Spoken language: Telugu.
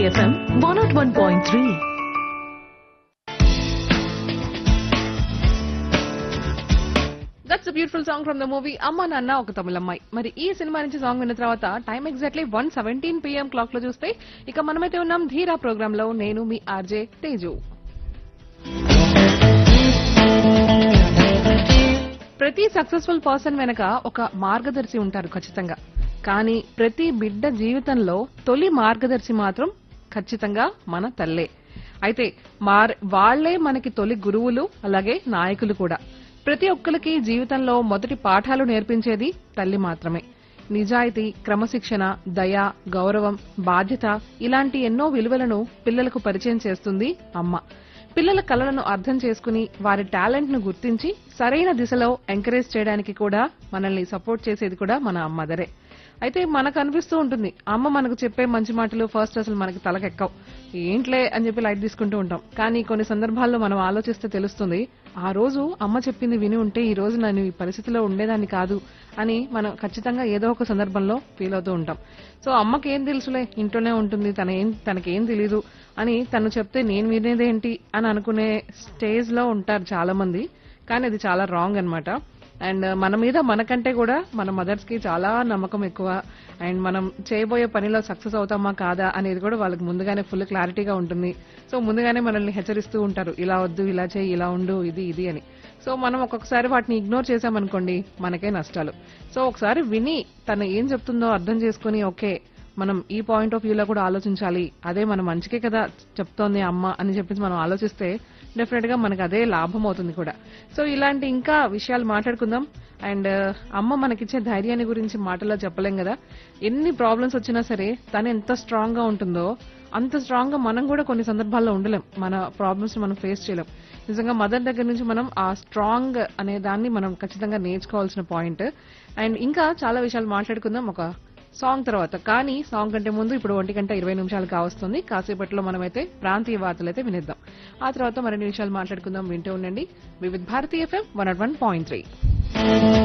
FM one not one point three that's beautiful song from the movie Amma Nanna ఒక తమిళమ్మాయి మరి ఈ సినిమా నుంచి సాంగ్ విన్న తర్వాత time exactly one seventeen PM clock లో చూస్తే ఇక మనమైతే ఉన్నాం ధీరా ప్రోగ్రామ్ లో నేను మీ ఆర్జే తేజు ప్రతి సక్సెస్ఫుల్ పర్సన్ వెనక ఒక మార్గదర్శి ఉంటారు ఖచ్చితంగా కానీ ప్రతి బిడ్డ జీవితంలో తొలి మార్గదర్శి మాత్రం ఖచ్చితంగా మన తల్లే అయితే మార్ వాళ్లే మనకి తొలి గురువులు అలాగే నాయకులు కూడా ప్రతి ఒక్కరికి జీవితంలో మొదటి పాఠాలు నేర్పించేది తల్లి మాత్రమే నిజాయితీ క్రమశిక్షణ దయ గౌరవం బాధ్యత ఇలాంటి ఎన్నో విలువలను పిల్లలకు పరిచయం చేస్తుంది అమ్మ పిల్లల కలలను అర్థం చేసుకుని వారి టాలెంట్ ను గుర్తించి సరైన దిశలో ఎంకరేజ్ చేయడానికి కూడా మనల్ని సపోర్ట్ చేసేది కూడా మన మదరే అయితే మనకు అనిపిస్తూ ఉంటుంది అమ్మ మనకు చెప్పే మంచి మాటలు ఫస్ట్ అసలు మనకి తలకెక్కవు ఏంట్లే అని చెప్పి లైట్ తీసుకుంటూ ఉంటాం కానీ కొన్ని సందర్భాల్లో మనం ఆలోచిస్తే తెలుస్తుంది ఆ రోజు అమ్మ చెప్పింది విని ఉంటే ఈ రోజు నేను ఈ పరిస్థితిలో ఉండేదాన్ని కాదు అని మనం ఖచ్చితంగా ఏదో ఒక సందర్భంలో ఫీల్ అవుతూ ఉంటాం సో అమ్మకి ఏం తెలుసులే ఇంట్లోనే ఉంటుంది తన ఏం తనకేం తెలీదు అని తను చెప్తే నేను వినేదేంటి అని అనుకునే స్టేజ్ లో ఉంటారు చాలా మంది కానీ అది చాలా రాంగ్ అన్నమాట అండ్ మన మీద మనకంటే కూడా మన మదర్స్ కి చాలా నమ్మకం ఎక్కువ అండ్ మనం చేయబోయే పనిలో సక్సెస్ అవుతామా కాదా అనేది కూడా వాళ్ళకి ముందుగానే ఫుల్ క్లారిటీగా ఉంటుంది సో ముందుగానే మనల్ని హెచ్చరిస్తూ ఉంటారు ఇలా వద్దు ఇలా చేయి ఇలా ఉండు ఇది ఇది అని సో మనం ఒక్కొక్కసారి వాటిని ఇగ్నోర్ చేసామనుకోండి మనకే నష్టాలు సో ఒకసారి విని తను ఏం చెప్తుందో అర్థం చేసుకుని ఓకే మనం ఈ పాయింట్ ఆఫ్ వ్యూలో కూడా ఆలోచించాలి అదే మన మంచికే కదా చెప్తోంది అమ్మ అని చెప్పేసి మనం ఆలోచిస్తే డెఫినెట్ గా మనకు అదే లాభం అవుతుంది కూడా సో ఇలాంటి ఇంకా విషయాలు మాట్లాడుకుందాం అండ్ అమ్మ మనకిచ్చే ధైర్యాన్ని గురించి మాటల్లో చెప్పలేం కదా ఎన్ని ప్రాబ్లమ్స్ వచ్చినా సరే తను ఎంత స్ట్రాంగ్ గా ఉంటుందో అంత స్ట్రాంగ్ గా మనం కూడా కొన్ని సందర్భాల్లో ఉండలేం మన ప్రాబ్లమ్స్ మనం ఫేస్ చేయలేం నిజంగా మదర్ దగ్గర నుంచి మనం ఆ స్ట్రాంగ్ అనే దాన్ని మనం ఖచ్చితంగా నేర్చుకోవాల్సిన పాయింట్ అండ్ ఇంకా చాలా విషయాలు మాట్లాడుకుందాం ఒక సాంగ్ తర్వాత కానీ సాంగ్ కంటే ముందు ఇప్పుడు ఒంటి గంట ఇరవై నిమిషాలు కావస్తుంది కాసేపట్లో మనమైతే ప్రాంతీయ వార్తలు అయితే వినిద్దాం ఆ తర్వాత మరిన్ని విషయాలు మాట్లాడుకుందాం వింటూ ఉండండి Vividh Bharati FM one one point three